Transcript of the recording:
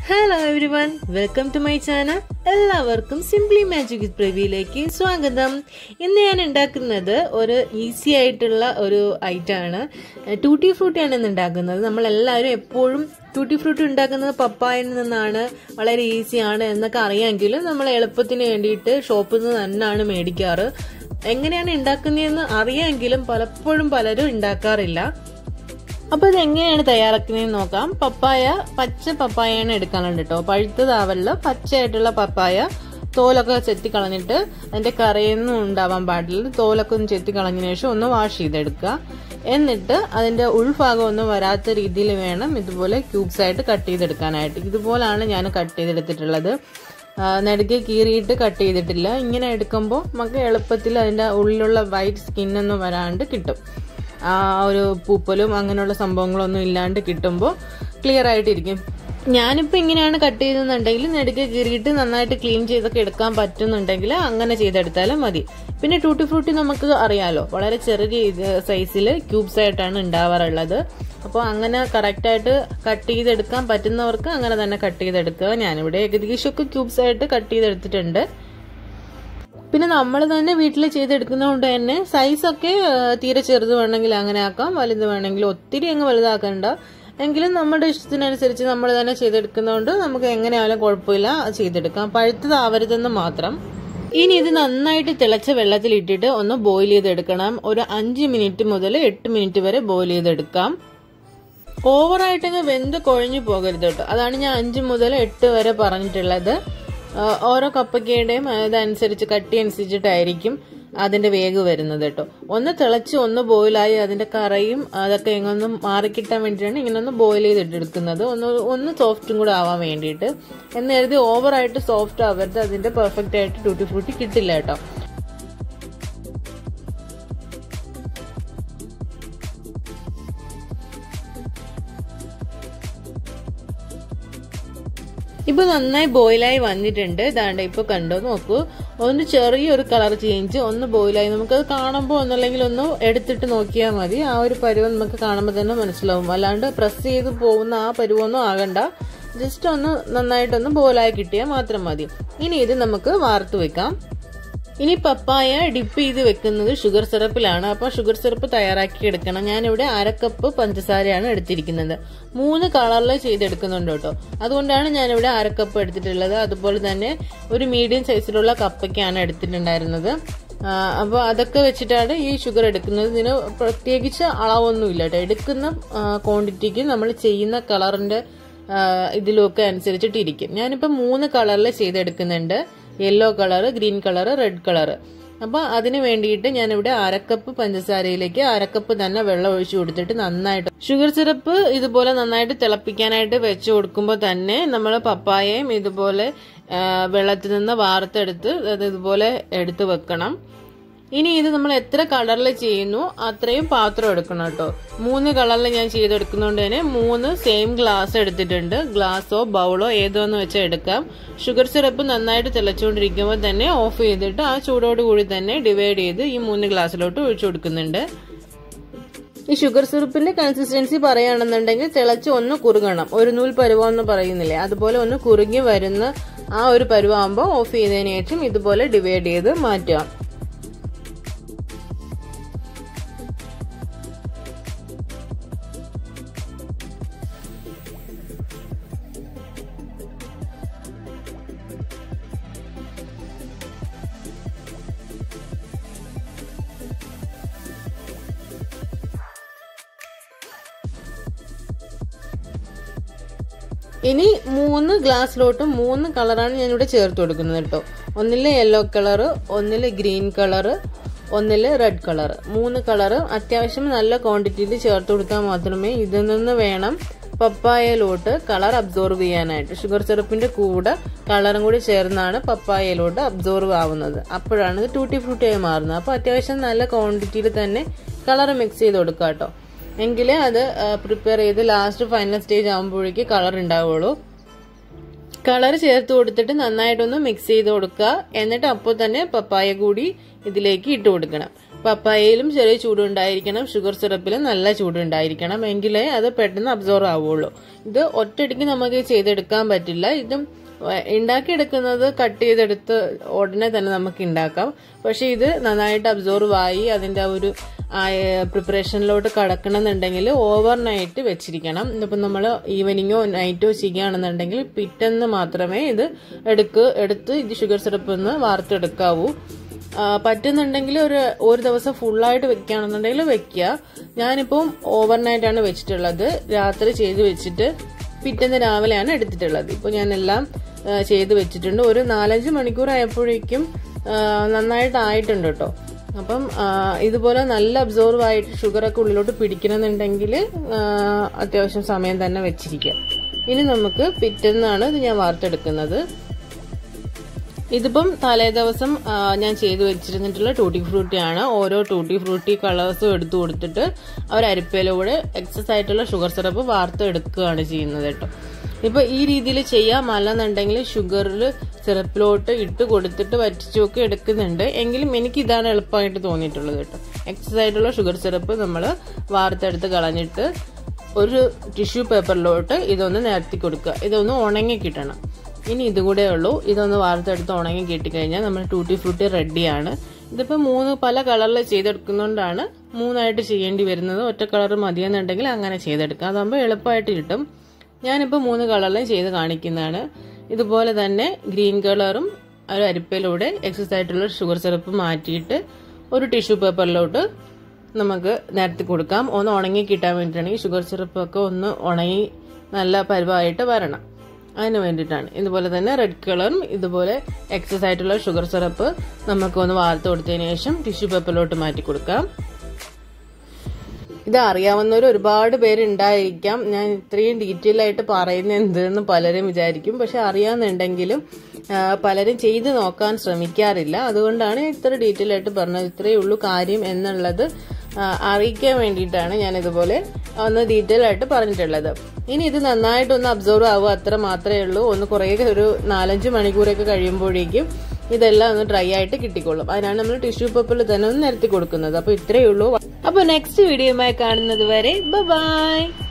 hello everyone welcome to my channel എല്ലാവർക്കും simply magic with പ്രവിയിലേക്ക് സ്വാഗതം ഇന്ന് ഞാൻ ഉണ്ടാക്കുന്നത് ഒരു ഈസി ആയിട്ടുള്ള ഒരു ഐറ്റമാണ് ടൂട്ടി ഫ്രൂട്ടിയാണ് ഇന്ന് ഉണ്ടാക്കുന്നത് നമ്മൾ എല്ലാവരും എപ്പോഴും ടൂട്ടി ഫ്രൂട്ടി ഉണ്ടാക്കുന്നത് പപ്പായയിൽ നിന്നാണ് വളരെ ഈസിയാണ് എന്നൊക്കെ അറിയാമെങ്കിലും നമ്മൾ എളുപ്പത്തിന് വേണ്ടിയിട്ട് ഷോപ്പിൽ നിന്ന് തന്നെയാണ് മേടിക്കാറ് എങ്ങനെയാണ് ഉണ്ടാക്കുന്നതെന്ന് അറിയാമെങ്കിലും പലപ്പോഴും പലരും ഉണ്ടാക്കാറില്ല അപ്പൊ ഇത് എങ്ങനെയാണ് തയ്യാറാക്കുന്നതെന്ന് നോക്കാം പപ്പായ പച്ച പപ്പായാണ് എടുക്കാനുണ്ട് കേട്ടോ പഴുത്തതാവല്ല പച്ചയായിട്ടുള്ള പപ്പായ തോലൊക്കെ ചെത്തി കളഞ്ഞിട്ട് അതിന്റെ കറയൊന്നും ഉണ്ടാവാൻ പാടില്ല തോലൊക്കെ ഒന്ന് ചെത്തി കളഞ്ഞതിന് ശേഷം ഒന്ന് വാഷ് ചെയ്തെടുക്കുക എന്നിട്ട് അതിന്റെ ഉൾഭാഗം ഒന്നും വരാത്ത രീതിയിൽ വേണം ഇതുപോലെ ക്യൂബ്സ് ആയിട്ട് കട്ട് ചെയ്തെടുക്കാനായിട്ട് ഇതുപോലാണ് ഞാൻ കട്ട് ചെയ്തെടുത്തിട്ടുള്ളത് നെടുക്ക് കീറിയിട്ട് കട്ട് ചെയ്തിട്ടില്ല ഇങ്ങനെ എടുക്കുമ്പോൾ നമുക്ക് എളുപ്പത്തിൽ അതിന്റെ ഉള്ളിലുള്ള വൈറ്റ് സ്കിന്നൊന്നും വരാണ്ട് കിട്ടും ആ ഒരു പൂപ്പലും അങ്ങനെയുള്ള സംഭവങ്ങളൊന്നും ഇല്ലാണ്ട് കിട്ടുമ്പോൾ ക്ലിയർ ആയിട്ടിരിക്കും ഞാനിപ്പോൾ ഇങ്ങനെയാണ് കട്ട് ചെയ്തെന്നുണ്ടെങ്കിൽ നെടുക്ക് കീറിയിട്ട് നന്നായിട്ട് ക്ലീൻ ചെയ്തൊക്കെ എടുക്കാൻ പറ്റുന്നുണ്ടെങ്കിൽ അങ്ങനെ ചെയ്തെടുത്താലും മതി പിന്നെ ടൂട്ടി ഫ്രൂട്ടി നമുക്ക് അറിയാലോ വളരെ ചെറിയ സൈസിൽ ക്യൂബ്സ് ആയിട്ടാണ് ഉണ്ടാവാറുള്ളത് അപ്പോൾ അങ്ങനെ കറക്റ്റായിട്ട് കട്ട് ചെയ്തെടുക്കാൻ പറ്റുന്നവർക്ക് അങ്ങനെ തന്നെ കട്ട് ചെയ്തെടുക്കുക ഞാനിവിടെ ഏകദേശമൊക്കെ ക്യൂബ്സ് ആയിട്ട് കട്ട് ചെയ്തെടുത്തിട്ടുണ്ട് പിന്നെ നമ്മൾ തന്നെ വീട്ടിൽ ചെയ്തെടുക്കുന്നതുകൊണ്ട് തന്നെ സൈസൊക്കെ തീരെ ചെറുത് വേണമെങ്കിൽ അങ്ങനെ ആക്കാം വലുത് വേണമെങ്കിൽ ഒത്തിരി അങ്ങ് വലുതാക്കണ്ട എങ്കിലും നമ്മുടെ ഇഷ്ടത്തിനനുസരിച്ച് നമ്മൾ തന്നെ ചെയ്തെടുക്കുന്നതുകൊണ്ട് നമുക്ക് എങ്ങനെയായാലും കുഴപ്പമില്ല ചെയ്തെടുക്കാം പഴുത്തതാവരുതെന്ന് മാത്രം ഇനി ഇത് നന്നായിട്ട് തിളച്ച വെള്ളത്തിൽ ഇട്ടിട്ട് ഒന്ന് ബോയിൽ ചെയ്തെടുക്കണം ഒരു അഞ്ച് മിനിറ്റ് മുതൽ എട്ട് മിനിറ്റ് വരെ ബോയിൽ ചെയ്തെടുക്കാം ഓവറായിട്ടങ്ങ് വെന്ത് കുഴഞ്ഞു പോകരുത് കേട്ടോ അതാണ് ഞാൻ അഞ്ച് മുതൽ എട്ട് വരെ പറഞ്ഞിട്ടുള്ളത് ഓരോ കപ്പക്കയുടെയും അതനുസരിച്ച് കട്ടി അനുസരിച്ചിട്ടായിരിക്കും അതിന്റെ വേഗ് വരുന്നത് കേട്ടോ ഒന്ന് തിളച്ച് ഒന്ന് ബോയിലായി അതിന്റെ കറയും അതൊക്കെ ഇങ്ങൊന്ന് മാറിക്കിട്ടാൻ വേണ്ടിയിട്ടാണ് ഇങ്ങനെ ഒന്ന് ബോയിൽ ചെയ്തിട്ടെടുക്കുന്നത് ഒന്ന് ഒന്ന് സോഫ്റ്റും കൂടെ ആവാൻ വേണ്ടിയിട്ട് എന്ന് കരുതി ഓവറായിട്ട് സോഫ്റ്റ് ആവരുത് അതിന്റെ പെർഫെക്റ്റ് ആയിട്ട് ടൂട്ടി ഫ്രൂട്ടി കിട്ടില്ല കേട്ടോ ഇപ്പൊ നന്നായി ബോയിലായി വന്നിട്ടുണ്ട് ഇതാണ്ട് ഇപ്പൊ കണ്ടോ നോക്കൂ ഒന്ന് ചെറിയൊരു കളർ ചേഞ്ച് ഒന്ന് ബോയിലായി നമുക്കത് കാണുമ്പോൾ ഒന്നല്ലെങ്കിൽ ഒന്ന് എടുത്തിട്ട് നോക്കിയാൽ മതി ആ ഒരു പരുവം നമുക്ക് കാണുമ്പോൾ തന്നെ മനസ്സിലാവും അല്ലാണ്ട് പ്രസ് ചെയ്ത് പോകുന്ന ആ പരുവൊന്നും ആകണ്ട ജസ്റ്റ് ഒന്ന് നന്നായിട്ടൊന്ന് ബോയിലായി കിട്ടിയാൽ മാത്രം മതി ഇനി ഇത് നമുക്ക് വാർത്ത് വെക്കാം ഇനി പപ്പായ ഡിപ്പ് ചെയ്ത് വെക്കുന്നത് ഷുഗർ സിറപ്പിലാണ് അപ്പോൾ ഷുഗർ സിറപ്പ് തയ്യാറാക്കി എടുക്കണം ഞാനിവിടെ അരക്കപ്പ് പഞ്ചസാരയാണ് എടുത്തിരിക്കുന്നത് മൂന്ന് കളറിൽ ചെയ്തെടുക്കുന്നുണ്ട് കേട്ടോ അതുകൊണ്ടാണ് ഞാനിവിടെ അരക്കപ്പ് എടുത്തിട്ടുള്ളത് അതുപോലെ തന്നെ ഒരു മീഡിയം സൈസിലുള്ള കപ്പയ്ക്കാണ് എടുത്തിട്ടുണ്ടായിരുന്നത് അപ്പോൾ അതൊക്കെ വെച്ചിട്ടാണ് ഈ ഷുഗർ എടുക്കുന്നത് ഇതിന് പ്രത്യേകിച്ച് അളവൊന്നുമില്ല കേട്ടോ എടുക്കുന്ന ക്വാണ്ടിറ്റിക്ക് നമ്മൾ ചെയ്യുന്ന കളറിന്റെ ഇതിലൊക്കെ അനുസരിച്ചിട്ടിരിക്കും ഞാനിപ്പോൾ മൂന്ന് കളറിൽ ചെയ്തെടുക്കുന്നുണ്ട് yellow colour green colour red colour അപ്പോൾ അതിന് വേണ്ടിയിട്ട് ഞാനിവിടെ അരക്കപ്പ് പഞ്ചസാരയിലേക്ക് അരക്കപ്പ് തന്നെ വെള്ളം ഒഴിച്ചു കൊടുത്തിട്ട് നന്നായിട്ട് ഷുഗർ സിറപ്പ് ഇതുപോലെ നന്നായിട്ട് തിളപ്പിക്കാനായിട്ട് വെച്ച് കൊടുക്കുമ്പോൾ തന്നെ നമ്മൾ പപ്പായയും ഇതുപോലെ വെള്ളത്തിൽ നിന്ന് വാർത്തെടുത്ത് അത് ഇതുപോലെ എടുത്ത് വെക്കണം ഇനി ഇത് നമ്മൾ എത്ര കളറിൽ ചെയ്യുന്നു അത്രയും പാത്രം എടുക്കണം കേട്ടോ മൂന്ന് കളറിൽ ഞാൻ ചെയ്തെടുക്കുന്നതുകൊണ്ട് തന്നെ മൂന്ന് സെയിം ഗ്ലാസ് എടുത്തിട്ടുണ്ട് ഗ്ലാസ്സോ ബൗളോ ഏതോ എന്ന് വെച്ചാൽ എടുക്കാം ഷുഗർ സിറപ്പ് നന്നായിട്ട് തിളച്ചുകൊണ്ടിരിക്കുമ്പോൾ തന്നെ ഓഫ് ചെയ്തിട്ട് ആ ചൂടോട് കൂടി തന്നെ ഡിവൈഡ് ചെയ്ത് ഈ മൂന്ന് ഗ്ലാസ്സിലോട്ട് ഒഴിച്ചു കൊടുക്കുന്നുണ്ട് ഈ ഷുഗർ സിറപ്പിന്റെ കൺസിസ്റ്റൻസി പറയുകയാണെന്നുണ്ടെങ്കിൽ തിളച്ച് ഒന്ന് കുറുകണം ഒരു നൂൽ പരുവം എന്ന് പറയുന്നില്ലേ അതുപോലെ ഒന്ന് കുറുകി വരുന്ന ആ ഒരു പരുവാകുമ്പോൾ ഓഫ് ചെയ്തതിനു ശേഷം ഇതുപോലെ ഡിവൈഡ് ചെയ്ത് മാറ്റുക ഇനി മൂന്ന് ഗ്ലാസ്സിലോട്ടും മൂന്ന് കളറാണ് ഞാനിവിടെ ചേർത്ത് കൊടുക്കുന്നത് കേട്ടോ ഒന്നില് യെല്ലോ കളറ് ഒന്നില് ഗ്രീൻ കളറ് ഒന്നില് റെഡ് കളർ മൂന്ന് കളറ് അത്യാവശ്യം നല്ല ക്വാണ്ടിറ്റിയിൽ ചേർത്ത് കൊടുത്താൽ മാത്രമേ ഇതിൽ നിന്ന് വേണം പപ്പായയിലോട്ട് കളർ അബ്സോർവ് ചെയ്യാനായിട്ട് ഷുഗർ സിറപ്പിന്റെ കൂടെ കളറും കൂടി ചേർന്നാണ് പപ്പായയിലോട്ട് അബ്സോർവ് ആവുന്നത് അപ്പോഴാണ് ഇത് ടൂട്ടി ഫ്രൂട്ടിയായി മാറുന്നത് അപ്പോൾ അത്യാവശ്യം നല്ല ക്വാണ്ടിറ്റിയിൽ തന്നെ കളർ മിക്സ് ചെയ്ത് കൊടുക്കുക കേട്ടോ എങ്കിലേ അത് പ്രിപ്പയർ ചെയ്ത് ലാസ്റ്റ് ഫൈനൽ സ്റ്റേജ് ആകുമ്പോഴേക്ക് കളർ ഉണ്ടാവുള്ളൂ കളർ ചേർത്ത് കൊടുത്തിട്ട് നന്നായിട്ടൊന്ന് മിക്സ് ചെയ്ത് കൊടുക്കുക എന്നിട്ട് അപ്പോൾ തന്നെ പപ്പായ കൂടി ഇതിലേക്ക് ഇട്ട് കൊടുക്കണം പപ്പായയിലും ചെറിയ ചൂടുണ്ടായിരിക്കണം ഷുഗർ സിറപ്പിലും നല്ല ചൂടുണ്ടായിരിക്കണം എങ്കിലേ അത് പെട്ടെന്ന് അബ്സോർവ് ആവുള്ളൂ ഇത് ഒറ്റയടിക്ക് നമുക്ക് ചെയ്തെടുക്കാൻ പറ്റില്ല ഇതും ഉണ്ടാക്കിയെടുക്കുന്നത് കട്ട് ചെയ്തെടുത്ത് ഉടനെ തന്നെ നമുക്ക് ഉണ്ടാക്കാം പക്ഷെ ഇത് നന്നായിട്ട് അബ്സോർവ് ആയി അതിന്റെ ആ ഒരു പ്രിപ്പറേഷനിലോട്ട് കടക്കണമെന്നുണ്ടെങ്കിൽ ഓവർ നൈറ്റ് വെച്ചിരിക്കണം ഇതിപ്പോൾ നമ്മൾ ഈവനിങ്ങോ നൈറ്റോ ചെയ്യുകയാണെന്നുണ്ടെങ്കിൽ പിറ്റെന്ന് മാത്രമേ ഇത് എടുക്ക് എടുത്ത് ഇത് ഷുഗർ സിറപ്പ് ഒന്ന് വാർത്തെടുക്കാവൂ പറ്റുന്നുണ്ടെങ്കിൽ ഒരു ഒരു ദിവസം ഫുള്ളായിട്ട് വെക്കുകയാണെന്നുണ്ടെങ്കിൽ വെക്കുക ഞാനിപ്പം ഓവർനൈറ്റ് ആണ് വെച്ചിട്ടുള്ളത് രാത്രി ചെയ്ത് വെച്ചിട്ട് പിറ്റേന്ന് രാവിലെയാണ് എടുത്തിട്ടുള്ളത് ഇപ്പോൾ ഞാനെല്ലാം ചെയ്ത് വെച്ചിട്ടുണ്ട് ഒരു നാലഞ്ച് മണിക്കൂർ ആയപ്പോഴേക്കും നന്നായിട്ട് ആയിട്ടുണ്ട് കേട്ടോ അപ്പം ഇതുപോലെ നല്ല അബ്സോർവ് ആയിട്ട് ഷുഗറൊക്കെ ഉള്ളിലോട്ട് പിടിക്കണമെന്നുണ്ടെങ്കിൽ അത്യാവശ്യം സമയം തന്നെ വെച്ചിരിക്കുക ഇനി നമുക്ക് പിറ്റേന്നാണ് ഇത് ഞാൻ വാർത്തെടുക്കുന്നത് ഇതിപ്പം തലേ ദിവസം ഞാൻ ചെയ്തു വെച്ചിരുന്നിട്ടുള്ള ടൂട്ടി ഫ്രൂട്ടിയാണ് ഓരോ ടൂട്ടി ഫ്രൂട്ടി കളേഴ്സും എടുത്തു കൊടുത്തിട്ട് അവർ അരിപ്പയിലൂടെ എക്സസ് ആയിട്ടുള്ള ഷുഗർ സിറപ്പ് വാർത്തെടുക്കുകയാണ് ചെയ്യുന്നത് കേട്ടോ ഇപ്പൊ ഈ രീതിയിൽ ചെയ്യാം അല്ലെന്നുണ്ടെങ്കിൽ ഷുഗറിൽ സിറപ്പിലോട്ട് ഇട്ട് കൊടുത്തിട്ട് വറ്റിച്ചൊക്കെ എടുക്കുന്നുണ്ട് എങ്കിലും എനിക്ക് ഇതാണ് എളുപ്പമായിട്ട് തോന്നിയിട്ടുള്ളത് കേട്ടോ എക്സസ് ആയിട്ടുള്ള ഷുഗർ സിറപ്പ് നമ്മൾ വാർത്തെടുത്ത് കളഞ്ഞിട്ട് ഒരു ടിഷ്യൂ പേപ്പറിലോട്ട് ഇതൊന്ന് നിരത്തി കൊടുക്കുക ഇതൊന്ന് ഉണങ്ങി കിട്ടണം ഇനി ഇതുകൂടെ ഉള്ളൂ ഇതൊന്ന് വാർത്തെടുത്ത് ഉണങ്ങി കിട്ടിക്കഴിഞ്ഞാൽ നമ്മൾ ടൂട്ടി ഫ്രൂട്ടി റെഡിയാണ് ഇതിപ്പോൾ മൂന്ന് പല കളറിൽ ചെയ്തെടുക്കുന്നതുകൊണ്ടാണ് മൂന്നായിട്ട് ചെയ്യേണ്ടി വരുന്നത് ഒറ്റ കളർ മതിയെന്നുണ്ടെങ്കിൽ അങ്ങനെ ചെയ്തെടുക്കാം അതാകുമ്പോൾ എളുപ്പമായിട്ട് കിട്ടും ഞാനിപ്പോൾ മൂന്ന് കളറിലും ചെയ്ത് കാണിക്കുന്നതാണ് ഇതുപോലെ തന്നെ ഗ്രീൻ കളറും ഒരു അരിപ്പയിലൂടെ എക്സസ് ആയിട്ടുള്ള ഷുഗർ സിറപ്പ് മാറ്റിയിട്ട് ഒരു ടിഷ്യൂ പേപ്പറിലോട്ട് നമുക്ക് നിരത്തി കൊടുക്കാം ഒന്ന് ഉണങ്ങി കിട്ടാൻ വേണ്ടിയിട്ടാണ് ഈ ഷുഗർ സിറപ്പൊക്കെ ഒന്ന് ഉണങ്ങി നല്ല പരുവമായിട്ട് വരണം അതിന് വേണ്ടിയിട്ടാണ് ഇതുപോലെ തന്നെ റെഡ് കളറും ഇതുപോലെ എക്സസ് ആയിട്ടുള്ള ഷുഗർ സിറപ്പ് നമുക്ക് ഒന്ന് വാർത്ത് കൊടുത്തതിന് ശേഷം ടിഷ്യൂ പേപ്പറിലോട്ട് മാറ്റി കൊടുക്കാം ഇത് അറിയാവുന്നവർ ഒരുപാട് പേരുണ്ടായിരിക്കാം ഞാൻ ഇത്രയും ഡീറ്റെയിൽ ആയിട്ട് പറയുന്നത് എന്തെന്ന് പലരും വിചാരിക്കും പക്ഷെ അറിയാമെന്നുണ്ടെങ്കിലും പലരും ചെയ്ത് നോക്കാൻ ശ്രമിക്കാറില്ല അതുകൊണ്ടാണ് ഇത്ര ഡീറ്റെയിൽ ആയിട്ട് പറഞ്ഞത് ഇത്രയേ ഉള്ളൂ കാര്യം എന്നുള്ളത് അറിയിക്കാൻ വേണ്ടിയിട്ടാണ് ഞാൻ ഇതുപോലെ ഒന്ന് ഡീറ്റെയിൽ ആയിട്ട് പറഞ്ഞിട്ടുള്ളത് ഇനി ഇത് നന്നായിട്ടൊന്ന് അബ്സോർവ് ആവുക അത്ര മാത്രമേ ഉള്ളൂ ഒന്ന് കുറേ ഒരു നാലഞ്ച് മണിക്കൂറൊക്കെ കഴിയുമ്പോഴേക്കും ഇതെല്ലാം ഒന്ന് ഡ്രൈ ആയിട്ട് കിട്ടിക്കൊള്ളും അതിനാണ് നമ്മൾ ടിഷ്യൂ പേപ്പറിൽ തന്നെ ഒന്ന് നിരത്തി കൊടുക്കുന്നത് അപ്പൊ ഇത്രയേ ഉള്ളൂ അപ്പൊ നെക്സ്റ്റ് വീഡിയോയുമായി കാണുന്നത് വരെ ബൈ